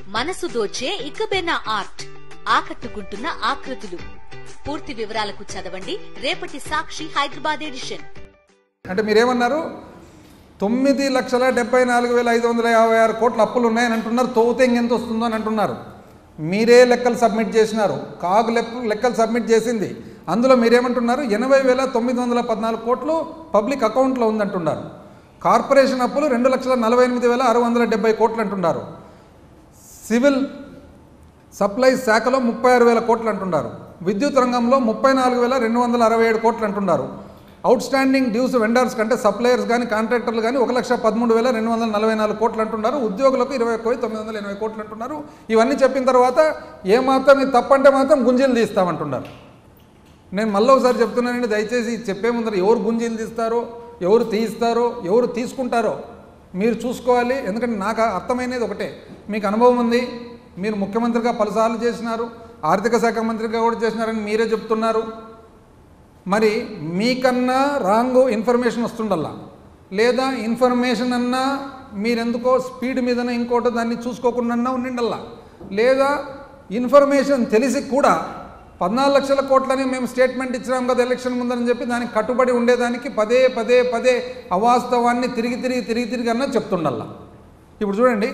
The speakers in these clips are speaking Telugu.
మనసు దోచే ఇకబెనా ఆర్ట్ ఆకట్టుకుంటున్న ఆకృతులు పూర్తి వివరాలకు చదవండి రేపటి సాక్షి హైదరాబాద్ ఎడిషన్ అంటే మీరేమన్నారు తొమ్మిది లక్షల డెబ్బై నాలుగు వేల ఐదు వందల యాభై ఆరు కోట్ల అప్పులు ఉన్నాయని అంటున్నారు తోతే ఇంకెంత వస్తుందో అని అంటున్నారు మీరే లెక్కలు సబ్మిట్ చేసినారు కాగు లెక్క లెక్కలు సబ్మిట్ చేసింది అందులో మీరేమంటున్నారు ఎనభై వేల తొమ్మిది వందల పద్నాలుగు కోట్లు పబ్లిక్ అకౌంట్లో ఉందంటున్నారు కార్పొరేషన్ అప్పులు రెండు లక్షల నలభై ఎనిమిది వేల ఆరు వందల డెబ్బై కోట్లు అంటున్నారు సివిల్ సప్లైస్ శాఖలో ముప్పై ఆరు వేల కోట్లు అంటున్నారు విద్యుత్ రంగంలో ముప్పై నాలుగు వేల రెండు వందల అరవై ఏడు కోట్లు అంటున్నారు అవుట్ స్టాండింగ్ డ్యూస్ వెండర్స్ కంటే సప్లయర్స్ కానీ కాంట్రాక్టర్లు కానీ ఒక లక్ష పదమూడు వేల రెండు వందల నలభై నాలుగు కోట్లు అంటున్నారు ఉద్యోగులకు ఇరవై ఒక్క వెయ్యి తొమ్మిది వందల ఎనభై కోట్లు అంటున్నారు ఇవన్నీ చెప్పిన తర్వాత ఏమాత్రం ఇది తప్పంటే మాత్రం గుంజీలు తీస్తామంటున్నారు నేను మళ్ళీ ఒకసారి చెప్తున్నానండి దయచేసి ఇది చెప్పే ముందర ఎవరు గుంజీలు తీస్తారో ఎవరు తీయిస్తారో ఎవరు తీసుకుంటారో మీరు చూసుకోవాలి ఎందుకంటే నాకు అర్థమైనది ఒకటే మీకు అనుభవం ఉంది మీరు ముఖ్యమంత్రిగా పలుసార్లు చేసినారు ఆర్థిక శాఖ మంత్రిగా కూడా చేసినారని మీరే చెప్తున్నారు మరి మీకన్నా రాంగ్ ఇన్ఫర్మేషన్ వస్తుండల్లా లేదా ఇన్ఫర్మేషన్ అన్నా మీరెందుకో స్పీడ్ మీదన ఇంకోటి దాన్ని చూసుకోకుండా ఉండిండల్లా లేదా ఇన్ఫర్మేషన్ తెలిసి కూడా పద్నాలుగు లక్షల కోట్లని మేము స్టేట్మెంట్ ఇచ్చినాం కదా ఎలక్షన్ ముందని చెప్పి దానికి కట్టుబడి ఉండేదానికి పదే పదే పదే అవాస్తవాన్ని తిరిగి తిరిగి తిరిగి తిరిగి అన్నా చెప్తుండల్లా ఇప్పుడు చూడండి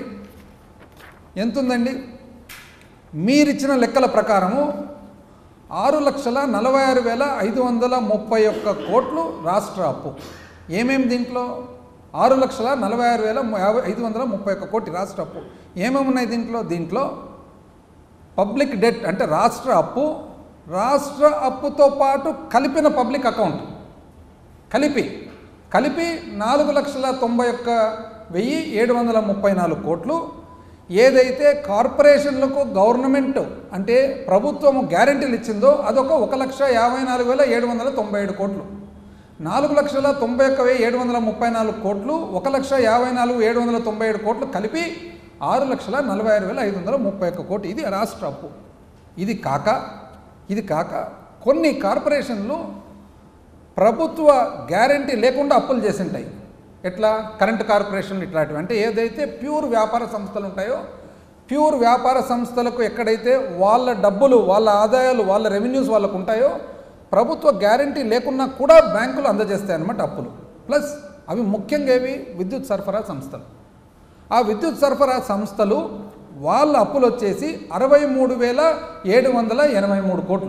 ఎంత ఉందండి మీరిచ్చిన లెక్కల ప్రకారము ఆరు లక్షల నలభై ఆరు వేల ఐదు వందల ముప్పై ఒక్క కోట్లు రాష్ట్ర అప్పు ఏమేమి దీంట్లో ఆరు లక్షల నలభై ఆరు వేల యాభై ఐదు వందల ముప్పై ఒక్క కోటి రాష్ట్ర అప్పు ఏమేమి ఉన్నాయి దీంట్లో దీంట్లో పబ్లిక్ డెట్ అంటే రాష్ట్ర అప్పు రాష్ట్ర అప్పుతో పాటు కలిపిన పబ్లిక్ అకౌంట్ కలిపి కలిపి నాలుగు లక్షల తొంభై ఒక్క వెయ్యి ఏడు వందల ముప్పై నాలుగు కోట్లు ఏదైతే కార్పొరేషన్లకు గవర్నమెంట్ అంటే ప్రభుత్వము గ్యారెంటీలు ఇచ్చిందో అదొక ఒక లక్ష యాభై నాలుగు వేల ఏడు వందల తొంభై ఏడు కోట్లు నాలుగు లక్షల తొంభై ఒక్క వెయ్యి ఏడు వందల ముప్పై నాలుగు కోట్లు ఒక లక్ష యాభై నాలుగు ఏడు వందల తొంభై ఏడు కోట్లు కలిపి ఆరు లక్షల నలభై ఆరు వేల ఐదు వందల ముప్పై ఒక్క కోటి ఇది రాష్ట్ర అప్పు ఇది కాక ఇది కాక కొన్ని కార్పొరేషన్లు ప్రభుత్వ గ్యారంటీ లేకుండా అప్పులు చేసి ఉంటాయి ఎట్లా కరెంట్ కార్పొరేషన్ ఇట్లాంటివి అంటే ఏదైతే ప్యూర్ వ్యాపార సంస్థలు ఉంటాయో ప్యూర్ వ్యాపార సంస్థలకు ఎక్కడైతే వాళ్ళ డబ్బులు వాళ్ళ ఆదాయాలు వాళ్ళ రెవెన్యూస్ వాళ్ళకు ఉంటాయో ప్రభుత్వ గ్యారంటీ లేకున్నా కూడా బ్యాంకులు అందజేస్తాయి అన్నమాట అప్పులు ప్లస్ అవి ముఖ్యంగా ఏవి విద్యుత్ సరఫరా సంస్థలు ఆ విద్యుత్ సరఫరా సంస్థలు వాళ్ళ అప్పులు వచ్చేసి అరవై మూడు వేల ఏడు వందల ఎనభై మూడు కోట్లు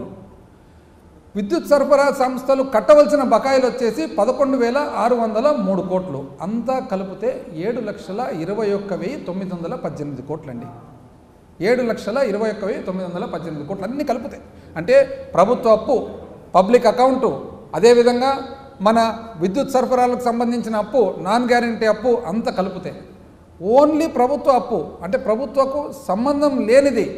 విద్యుత్ సరఫరా సంస్థలు కట్టవలసిన బకాయిలు వచ్చేసి పదకొండు వేల ఆరు వందల మూడు కోట్లు అంతా కలిపితే ఏడు లక్షల ఇరవై ఒక్క వెయ్యి తొమ్మిది వందల పద్దెనిమిది కోట్లండి ఏడు లక్షల ఇరవై ఒక్క వెయ్యి తొమ్మిది వందల పద్దెనిమిది కోట్లు అన్నీ కలిపితే అంటే ప్రభుత్వ అప్పు పబ్లిక్ అకౌంటు అదేవిధంగా మన విద్యుత్ సరఫరాలకు సంబంధించిన అప్పు నాన్ గ్యారంటీ అప్పు అంత కలిపితే ఓన్లీ ప్రభుత్వ అప్పు అంటే ప్రభుత్వకు సంబంధం లేనిది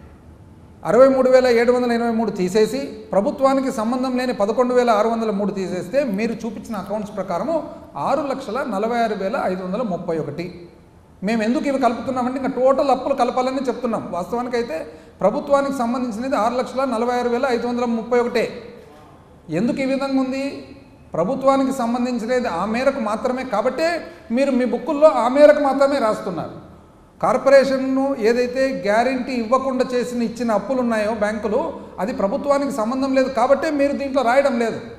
అరవై మూడు వేల ఏడు వందల ఎనభై మూడు తీసేసి ప్రభుత్వానికి సంబంధం లేని పదకొండు వేల ఆరు వందల మూడు తీసేస్తే మీరు చూపించిన అకౌంట్స్ ప్రకారము ఆరు లక్షల నలభై ఆరు వేల ఐదు వందల ముప్పై ఒకటి మేము ఎందుకు ఇవి కలుపుతున్నామంటే ఇంకా టోటల్ అప్పులు కలపాలని చెప్తున్నాం వాస్తవానికి అయితే ప్రభుత్వానికి సంబంధించినది ఆరు లక్షల నలభై ఆరు వేల ఐదు వందల ముప్పై ఒకటే ఎందుకు ఈ విధంగా ఉంది ప్రభుత్వానికి సంబంధించినది ఆ మేరకు మాత్రమే కాబట్టే మీరు మీ బుక్కుల్లో ఆ మేరకు మాత్రమే రాస్తున్నారు కార్పొరేషన్ను ఏదైతే గ్యారంటీ ఇవ్వకుండా చేసిన ఇచ్చిన అప్పులు ఉన్నాయో బ్యాంకులు అది ప్రభుత్వానికి సంబంధం లేదు కాబట్టే మీరు దీంట్లో రాయడం లేదు